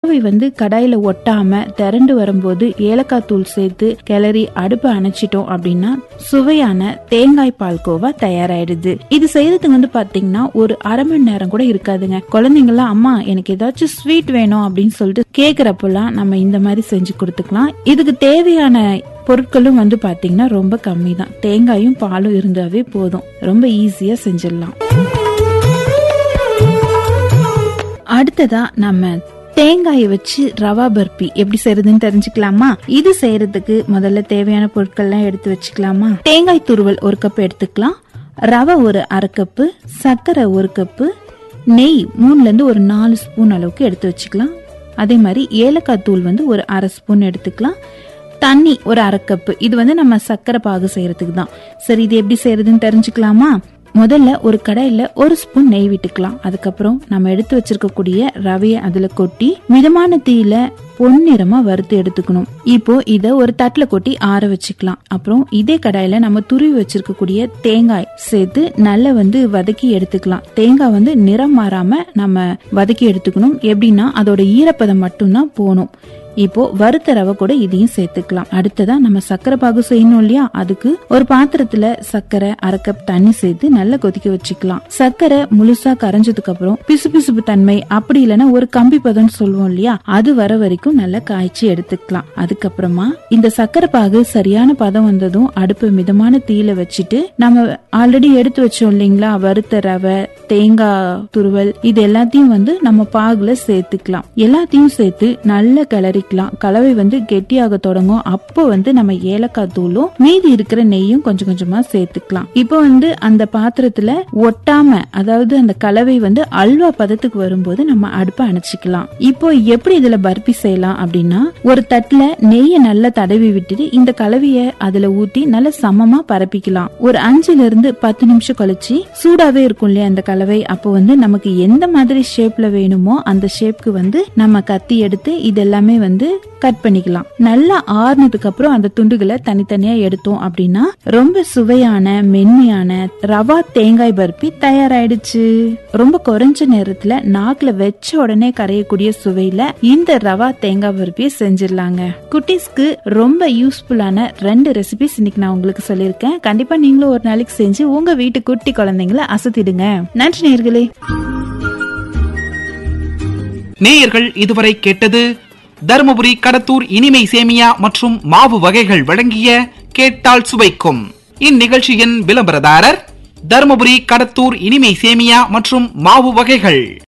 கலவை வந்து கடாயில ஒட்டாம திரண்டு வரும்போது ஏலக்காய் தூள் சேர்த்து கிளறி அடுப்பை அணைச்சிட்டோம் அப்படின்னா சுவையான தேங்காய் பால்கோவா தயாராயிடுது இது செய்யறதுக்கு வந்து பாத்தீங்கன்னா ஒரு அரை மணி நேரம் கூட இருக்காதுங்க குழந்தைங்க எல்லாம் அம்மா எனக்கு ஏதாச்சும் ஸ்வீட் வேணும் அப்படின்னு சொல்லிட்டு கேக்குறப்பெல்லாம் நம்ம இந்த மாதிரி செஞ்சு கொடுத்துக்கலாம் இதுக்கு தேவையான பொருட்களும் வந்து பாத்தீங்கன்னா ரொம்ப கம்மி தான் தேங்காயும் பாலும் இருந்தாவே போதும் ரொம்ப ஈஸியா செஞ்சிடலாம் அடுத்ததா நம்ம தேங்காயை வச்சு ரவா பர்பி எப்படி செய்யறதுன்னு தெரிஞ்சுக்கலாமா இது செய்யறதுக்கு முதல்ல தேவையான பொருட்கள்லாம் எடுத்து வச்சுக்கலாமா தேங்காய் துருவல் ஒரு கப் எடுத்துக்கலாம் ரவை ஒரு அரை கப்பு சர்க்கரை ஒரு கப்பு நெய் மூணுல இருந்து ஒரு நாலு ஸ்பூன் அளவுக்கு எடுத்து வச்சுக்கலாம் அதே மாதிரி ஏலக்காய் தூள் வந்து ஒரு அரை ஸ்பூன் எடுத்துக்கலாம் தண்ணி ஒரு அரை கப்பு இது வந்து நம்ம சர்க்கரை பாகு செய்யறதுக்கு தான் சரி இது எப்படி செய்யறதுன்னு தெரிஞ்சுக்கலாமா முதல்ல ஒரு கடாயில ஒரு ஸ்பூன் நெய் விட்டுக்கலாம் அதுக்கப்புறம் நம்ம எடுத்து வச்சிருக்கக்கூடிய ரவையை அதுல கொட்டி மிதமான தீயில பொன்னிறமா வறுத்து எடுத்துக்கணும் இப்போ இத ஒரு தட்டுல கொட்டி ஆற வச்சுக்கலாம் அப்புறம் இதே கடாயில நம்ம துருவி வச்சிருக்கக்கூடிய தேங்காய் சேர்த்து நல்லா வந்து வதக்கி எடுத்துக்கலாம் தேங்காய் வந்து நிறம் மாறாம நம்ம வதக்கி எடுத்துக்கணும் எப்படின்னா அதோட ஈரப்பதம் மட்டும்தான் போகணும் இப்போ வறுத்த ரவை கூட இதையும் சேர்த்துக்கலாம் அடுத்ததா நம்ம சர்க்கரை பாகு செய்யணும் இல்லையா அதுக்கு ஒரு பாத்திரத்துல சர்க்கரை அரை கப் தண்ணி சேர்த்து நல்லா கொதிக்க வச்சுக்கலாம் சர்க்கரை முழுசா கரைஞ்சதுக்கு அப்புறம் பிசுபிசுப்பு தன்மை அப்படி இல்லைன்னா ஒரு கம்பி பதம்னு சொல்லுவோம் இல்லையா அது வர வரைக்கும் நல்லா காய்ச்சி எடுத்துக்கலாம் அதுக்கப்புறமா இந்த சர்க்கரை பாகு சரியான பதம் வந்ததும் அடுப்பு மிதமான தீயில வச்சுட்டு நம்ம ஆல்ரெடி எடுத்து வச்சோம் இல்லைங்களா வறுத்த ரவை தேங்காய் துருவல் இது எல்லாத்தையும் வந்து நம்ம பாகுல சேர்த்துக்கலாம் எல்லாத்தையும் சேர்த்து நல்லா கிளறிக்கலாம் கலவை வந்து கெட்டியாக தொடங்கும் அப்போ வந்து நம்ம ஏலக்காய் தூளும் மீதி இருக்கிற நெய்யும் கொஞ்சம் கொஞ்சமா சேர்த்துக்கலாம் இப்போ வந்து அந்த பாத்திரத்துல ஒட்டாம அதாவது அந்த கலவை வந்து அல்வா பதத்துக்கு வரும்போது நம்ம அடுப்பை அணைச்சிக்கலாம் இப்போ எப்படி இதுல பர்பி செய்யலாம் அப்படின்னா ஒரு தட்டுல நெய்யை நல்லா தடவி விட்டுட்டு இந்த கலவைய அதுல ஊத்தி நல்லா சமமா பரப்பிக்கலாம் ஒரு அஞ்சுல இருந்து பத்து நிமிஷம் கழிச்சு சூடாவே இருக்கும் இல்லையா அந்த கலவை அப்போ வந்து நமக்கு எந்த மாதிரி ஷேப்ல வேணுமோ அந்த ஷேப்க்கு வந்து நம்ம கத்தி எடுத்து இதெல்லாமே வந்து கட் பண்ணிக்கலாம் நல்லா ஆறுனதுக்கு அப்புறம் அந்த துண்டுகளை தனித்தனியா எடுத்தோம் அப்படின்னா ரொம்ப சுவையான மென்மையான ரவா தேங்காய் பர்பி தயாராயிடுச்சு ரொம்ப குறைஞ்ச நேரத்துல நாக்குல வச்ச உடனே கரையக்கூடிய சுவையில இந்த ரவா தேங்காய் பர்பியை செஞ்சிடலாங்க குட்டீஸ்க்கு ரொம்ப யூஸ்ஃபுல்லான ரெண்டு ரெசிபிஸ் இன்னைக்கு நான் உங்களுக்கு சொல்லியிருக்கேன் கண்டிப்பா நீங்களும் ஒரு நாளைக்கு செஞ்சு உங்க வீட்டு குட்டி குழந்தைங்களை அசத்திடுங்க நன்றி நேர்களே நேயர்கள் இதுவரை கேட்டது தருமபுரி கடத்தூர் இனிமை சேமியா மற்றும் மாவு வகைகள் வழங்கிய கேட்டால் சுவைக்கும் இந்நிகழ்ச்சியின் விளம்பரதாரர் தருமபுரி கடத்தூர் இனிமை சேமியா மற்றும் மாவு வகைகள்